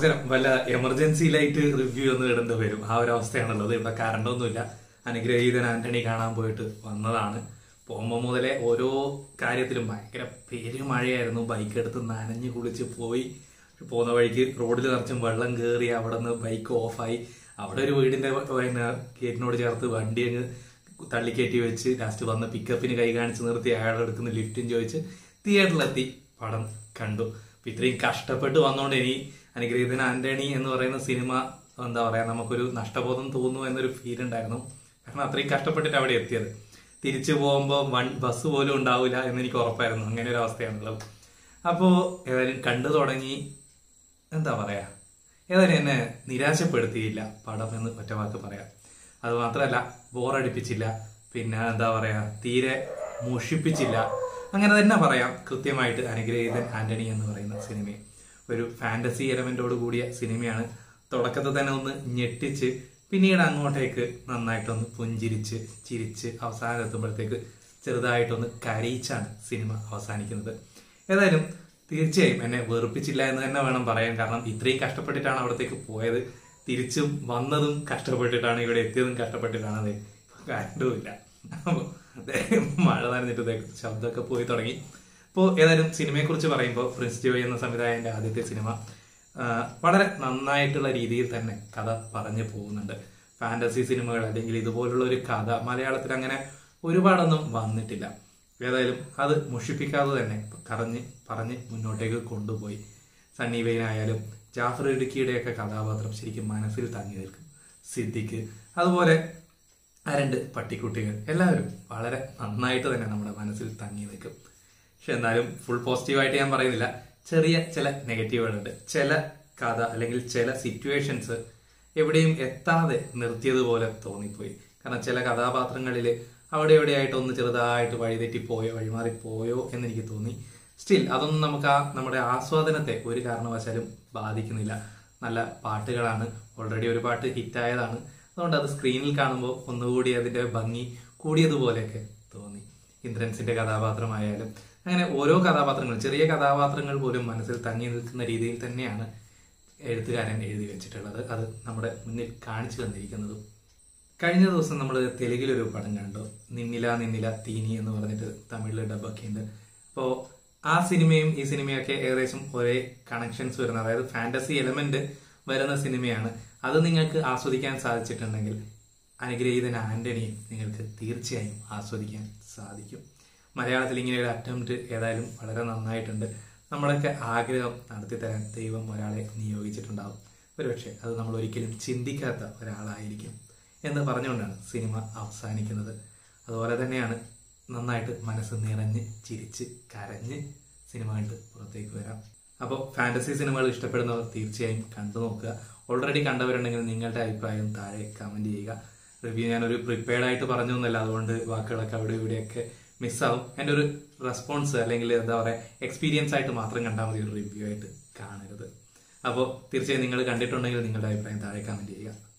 നമസ്കാരം വല്ല എമർജൻസിയിലായിട്ട് റിവ്യൂ ഒന്ന് ഇടേണ്ടി വരും ആ ഒരു അവസ്ഥയാണുള്ളത് ഇവിടെ കറണ്ട് ഒന്നുമില്ല അനുഗ്രഹീതൻ ആന്റണി കാണാൻ പോയിട്ട് വന്നതാണ് പോകുമ്പോൾ മുതലേ ഓരോ കാര്യത്തിലും ഭയങ്കര പെരുമഴയായിരുന്നു ബൈക്ക് എടുത്ത് നനഞ്ഞു കുളിച്ച് പോയി പോകുന്ന വഴിക്ക് റോഡിൽ നിറച്ചും വെള്ളം കയറി അവിടെ നിന്ന് ബൈക്ക് ഓഫായി അവിടെ ഒരു വീടിന്റെ പിന്നെ ഗേറ്റിനോട് ചേർത്ത് വണ്ടി അങ്ങ് തള്ളിക്കയറ്റി വെച്ച് ലാസ്റ്റ് വന്ന് പിക്കപ്പിന് കൈ കാണിച്ച് നിർത്തി അയാൾ എടുക്കുന്ന ലിഫ്റ്റും ചോദിച്ച് തിയേറ്ററിലെത്തി പടം കണ്ടു അപ്പൊ ഇത്രയും കഷ്ടപ്പെട്ട് വന്നോണ്ട് ഇനി അനുഗ്രഹീതൻ ആന്റണി എന്ന് പറയുന്ന സിനിമ എന്താ പറയാ നമുക്കൊരു നഷ്ടബോധം തോന്നുന്നു എന്നൊരു ഫീൽ ഉണ്ടായിരുന്നു കാരണം അത്രയും കഷ്ടപ്പെട്ടിട്ട് അവിടെ എത്തിയത് തിരിച്ചു പോകുമ്പോൾ വൺ ബസ് പോലും ഉണ്ടാവില്ല എന്ന് എനിക്ക് ഉറപ്പായിരുന്നു അങ്ങനെ ഒരു അവസ്ഥയാണുള്ളത് അപ്പോ ഏതായാലും കണ്ടു തുടങ്ങി എന്താ പറയാ ഏതായാലും എന്നെ നിരാശപ്പെടുത്തിയില്ല പടം എന്ന് ഒറ്റ വാക്ക് പറയാം അത് മാത്രമല്ല ബോറടിപ്പിച്ചില്ല പിന്നെ എന്താ പറയാ തീരെ മുഷിപ്പിച്ചില്ല അങ്ങനെ തന്നെ പറയാം കൃത്യമായിട്ട് അനുഗ്രഹീതൻ ആന്റണി എന്ന് പറയുന്ന സിനിമയെ ഒരു ഫാന്റസി എലമെന്റോട് കൂടിയ സിനിമയാണ് തുടക്കത്തിൽ തന്നെ ഒന്ന് ഞെട്ടിച്ച് പിന്നീട് അങ്ങോട്ടേക്ക് നന്നായിട്ടൊന്ന് പുഞ്ചിരിച്ച് ചിരിച്ച് അവസാനം എത്തുമ്പോഴത്തേക്ക് ചെറുതായിട്ടൊന്ന് കരയിച്ചാണ് സിനിമ അവസാനിക്കുന്നത് ഏതായാലും തീർച്ചയായും എന്നെ വെറുപ്പിച്ചില്ല എന്ന് തന്നെ വേണം പറയാൻ കാരണം ഇത്രയും കഷ്ടപ്പെട്ടിട്ടാണ് അവിടത്തേക്ക് പോയത് തിരിച്ചും വന്നതും കഷ്ടപ്പെട്ടിട്ടാണ് ഇവിടെ എത്തിയതും കഷ്ടപ്പെട്ടിട്ടാണ് അതെ കണ്ടുമില്ല അപ്പൊ ദേ മഴ നനഞ്ഞിട്ട് ദേ ശബ്ദമൊക്കെ പോയി തുടങ്ങി അപ്പോൾ ഏതായാലും സിനിമയെ കുറിച്ച് പറയുമ്പോൾ പ്രിൻസ് ജോയ് എന്ന സംവിധായകന്റെ ആദ്യത്തെ സിനിമ ആ, വളരെ നന്നായിട്ടുള്ള രീതിയിൽ തന്നെ കഥ പറഞ്ഞു പോകുന്നുണ്ട് ഫാന്റസി സിനിമകൾ അല്ലെങ്കിൽ ഇതുപോലുള്ള ഒരു കഥ മലയാളത്തിൽ അങ്ങനെ ഒരുപാടൊന്നും വന്നിട്ടില്ല ഏതായാലും അത് മുഷിപ്പിക്കാതെ തന്നെ കറഞ്ഞ് പറഞ്ഞ് മുന്നോട്ടേക്ക് കൊണ്ടുപോയി സണ്ണി വെയിനായാലും ജാഫർ ഇടുക്കിയുടെയൊക്കെ കഥാപാത്രം ശരിക്കും മനസ്സിൽ തങ്ങി നിൽക്കും സിദ്ദിഖ് അതുപോലെ ആ രണ്ട് പട്ടിക്കുട്ടികൾ എല്ലാവരും വളരെ നന്നായിട്ട് തന്നെ നമ്മുടെ മനസ്സിൽ തങ്ങി നിൽക്കും പക്ഷെ എന്നാലും ഫുൾ പോസിറ്റീവായിട്ട് ഞാൻ പറയുന്നില്ല ചെറിയ ചില നെഗറ്റീവുകളുണ്ട് ചില കഥ അല്ലെങ്കിൽ ചില സിറ്റുവേഷൻസ് എവിടെയും എത്താതെ നിർത്തിയതുപോലെ തോന്നിപ്പോയി കാരണം ചില കഥാപാത്രങ്ങളിൽ അവിടെ എവിടെയായിട്ട് ഒന്ന് ചെറുതായിട്ട് വഴിതെറ്റിപ്പോയോ വഴിമാറിപ്പോയോ എന്ന് എനിക്ക് തോന്നി സ്റ്റിൽ അതൊന്നും നമുക്ക് ആ നമ്മുടെ ആസ്വാദനത്തെ ഒരു കാരണവശാലും ബാധിക്കുന്നില്ല നല്ല പാട്ടുകളാണ് ഓൾറെഡി ഒരു പാട്ട് ഹിറ്റായതാണ് അതുകൊണ്ട് അത് സ്ക്രീനിൽ കാണുമ്പോൾ ഒന്നുകൂടി അതിന്റെ ഭംഗി കൂടിയതുപോലെയൊക്കെ തോന്നി ഇന്ദ്രൻസിന്റെ കഥാപാത്രമായാലും അങ്ങനെ ഓരോ കഥാപാത്രങ്ങളും ചെറിയ കഥാപാത്രങ്ങൾ പോലും മനസ്സിൽ തങ്ങി നിൽക്കുന്ന രീതിയിൽ തന്നെയാണ് എഴുത്തുകാരൻ എഴുതി വെച്ചിട്ടുള്ളത് അത് നമ്മുടെ മുന്നിൽ കാണിച്ചു തന്നിരിക്കുന്നതും കഴിഞ്ഞ ദിവസം നമ്മൾ തെലുങ്കിലൊരു പടം കണ്ടു നിന്നില നിന്നില തീനി എന്ന് പറഞ്ഞിട്ട് തമിഴിൽ ഡബൊക്കെ ഉണ്ട് അപ്പോൾ ആ സിനിമയും ഈ സിനിമയൊക്കെ ഏകദേശം ഒരേ കണക്ഷൻസ് വരുന്ന അതായത് ഫാന്റസി എലമെന്റ് വരുന്ന സിനിമയാണ് അത് നിങ്ങൾക്ക് ആസ്വദിക്കാൻ സാധിച്ചിട്ടുണ്ടെങ്കിൽ അനുഗ്രഹീതൻ ആന്റണിയും നിങ്ങൾക്ക് തീർച്ചയായും ആസ്വദിക്കാൻ സാധിക്കും മലയാളത്തിൽ ഇങ്ങനെ ഒരു അറ്റംപ്റ്റ് ഏതായാലും വളരെ നന്നായിട്ടുണ്ട് നമ്മളൊക്കെ ആഗ്രഹം നടത്തി തരാൻ ദൈവം ഒരാളെ നിയോഗിച്ചിട്ടുണ്ടാവും ഒരുപക്ഷെ അത് നമ്മൾ ഒരിക്കലും ചിന്തിക്കാത്ത ഒരാളായിരിക്കും എന്ന് പറഞ്ഞുകൊണ്ടാണ് സിനിമ അവസാനിക്കുന്നത് അതുപോലെ തന്നെയാണ് നന്നായിട്ട് മനസ്സ് നിറഞ്ഞ് ചിരിച്ച് കരഞ്ഞ് സിനിമ കണ്ട് പുറത്തേക്ക് വരാം അപ്പോൾ ഫാന്റസി സിനിമകൾ ഇഷ്ടപ്പെടുന്നവർ തീർച്ചയായും കണ്ടു നോക്കുക ഓൾറെഡി കണ്ടവരുണ്ടെങ്കിൽ നിങ്ങളുടെ അഭിപ്രായം താഴെ കമന്റ് ചെയ്യുക റിവ്യൂ ഞാനൊരു പ്രിപ്പയർഡ് ആയിട്ട് പറഞ്ഞു എന്നല്ല അതുകൊണ്ട് വാക്കുകളൊക്കെ അവിടെ ഇവിടെയൊക്കെ മിസ്സാവും എൻ്റെ ഒരു റെസ്പോൺസ് അല്ലെങ്കിൽ എന്താ പറയുക എക്സ്പീരിയൻസ് ആയിട്ട് മാത്രം കണ്ടാൽ മതി ഒരു റിവ്യൂ ആയിട്ട് കാണരുത് അപ്പോൾ തീർച്ചയായും നിങ്ങൾ കണ്ടിട്ടുണ്ടെങ്കിൽ നിങ്ങളുടെ അഭിപ്രായം താഴെ കമന്റ് ചെയ്യുക